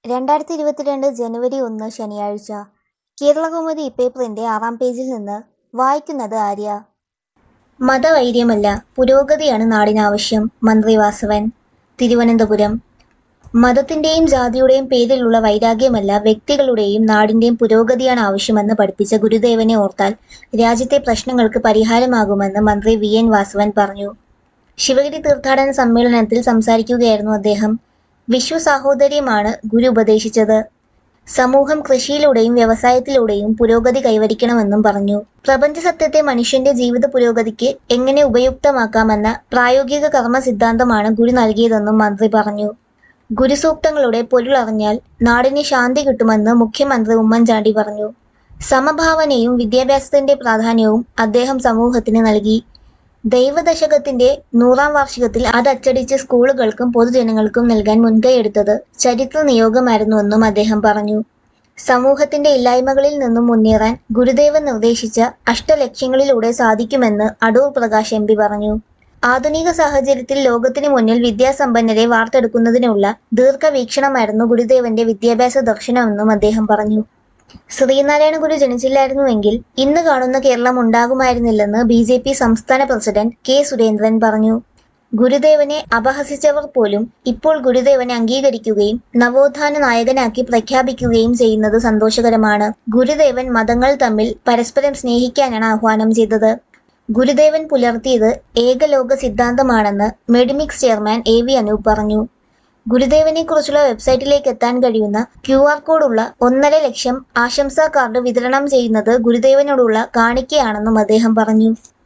രണ്ടായിരത്തി ഇരുപത്തിരണ്ട് ജനുവരി ഒന്ന് ശനിയാഴ്ച കേരളകൗമുദി പേപ്പറിന്റെ ആറാം പേജിൽ നിന്ന് വായിക്കുന്നത് ആര്യ മതവൈര്യമല്ല പുരോഗതിയാണ് നാടിനാവശ്യം മന്ത്രി വാസവൻ തിരുവനന്തപുരം മതത്തിന്റെയും ജാതിയുടെയും പേരിലുള്ള വൈരാഗ്യമല്ല വ്യക്തികളുടെയും നാടിന്റെയും പുരോഗതിയാണ് ആവശ്യമെന്ന് പഠിപ്പിച്ച ഗുരുദേവനെ ഓർത്താൽ രാജ്യത്തെ പ്രശ്നങ്ങൾക്ക് പരിഹാരമാകുമെന്ന് മന്ത്രി വി എൻ വാസവൻ പറഞ്ഞു ശിവഗിരി തീർത്ഥാടന സമ്മേളനത്തിൽ സംസാരിക്കുകയായിരുന്നു അദ്ദേഹം വിശ്വസാഹോദര്യമാണ് ഗുരു ഉപദേശിച്ചത് സമൂഹം കൃഷിയിലൂടെയും വ്യവസായത്തിലൂടെയും പുരോഗതി കൈവരിക്കണമെന്നും പറഞ്ഞു പ്രപഞ്ച സത്യത്തെ മനുഷ്യന്റെ ജീവിത പുരോഗതിക്ക് എങ്ങനെ ഉപയുക്തമാക്കാമെന്ന പ്രായോഗിക കർമ്മ സിദ്ധാന്തമാണ് ഗുരു നൽകിയതെന്നും മന്ത്രി പറഞ്ഞു ഗുരുസൂക്തങ്ങളുടെ പൊരുളറിഞ്ഞാൽ നാടിന് ശാന്തി കിട്ടുമെന്ന് മുഖ്യമന്ത്രി ഉമ്മൻചാണ്ടി പറഞ്ഞു സമഭാവനയും വിദ്യാഭ്യാസത്തിന്റെ പ്രാധാന്യവും അദ്ദേഹം സമൂഹത്തിന് നൽകി ദൈവദശകത്തിന്റെ നൂറാം വാർഷികത്തിൽ അത് അച്ചടിച്ച് സ്കൂളുകൾക്കും പൊതുജനങ്ങൾക്കും നൽകാൻ മുൻകൈയെടുത്തത് ചരിത്ര നിയോഗമായിരുന്നുവെന്നും അദ്ദേഹം പറഞ്ഞു സമൂഹത്തിന്റെ ഇല്ലായ്മകളിൽ നിന്നും മുന്നേറാൻ ഗുരുദേവൻ നിർദ്ദേശിച്ച അഷ്ടലക്ഷ്യങ്ങളിലൂടെ സാധിക്കുമെന്ന് അടൂർ പ്രകാശ് എം പി പറഞ്ഞു ആധുനിക സാഹചര്യത്തിൽ ലോകത്തിന് മുന്നിൽ വിദ്യാസമ്പന്നരെ വാർത്തെടുക്കുന്നതിനുള്ള ദീർഘവീക്ഷണമായിരുന്നു ഗുരുദേവന്റെ വിദ്യാഭ്യാസ ദർശനമെന്നും അദ്ദേഹം പറഞ്ഞു ശ്രീനാരായണ ഗുരു ജനിച്ചില്ലായിരുന്നുവെങ്കിൽ ഇന്ന് കാണുന്ന കേരളം ഉണ്ടാകുമായിരുന്നില്ലെന്ന് ബി ജെ പി സംസ്ഥാന പ്രസിഡന്റ് കെ സുരേന്ദ്രൻ പറഞ്ഞു ഗുരുദേവനെ അപഹസിച്ചവർ പോലും ഇപ്പോൾ ഗുരുദേവനെ അംഗീകരിക്കുകയും നവോത്ഥാന നായകനാക്കി പ്രഖ്യാപിക്കുകയും ചെയ്യുന്നത് സന്തോഷകരമാണ് ഗുരുദേവൻ മതങ്ങൾ തമ്മിൽ പരസ്പരം സ്നേഹിക്കാനാണ് ആഹ്വാനം ചെയ്തത് ഗുരുദേവൻ പുലർത്തിയത് ഏകലോക സിദ്ധാന്തമാണെന്ന് Medimix chairman A V Anoop പറഞ്ഞു ഗുരുദേവനെക്കുറിച്ചുള്ള വെബ്സൈറ്റിലേക്ക് എത്താൻ കഴിയുന്ന ക്യു ആർ കോഡുള്ള ഒന്നര ലക്ഷം ആശംസാ കാർഡ് വിതരണം ചെയ്യുന്നത് ഗുരുദേവനോടുള്ള കാണിക്കയാണെന്നും അദ്ദേഹം പറഞ്ഞു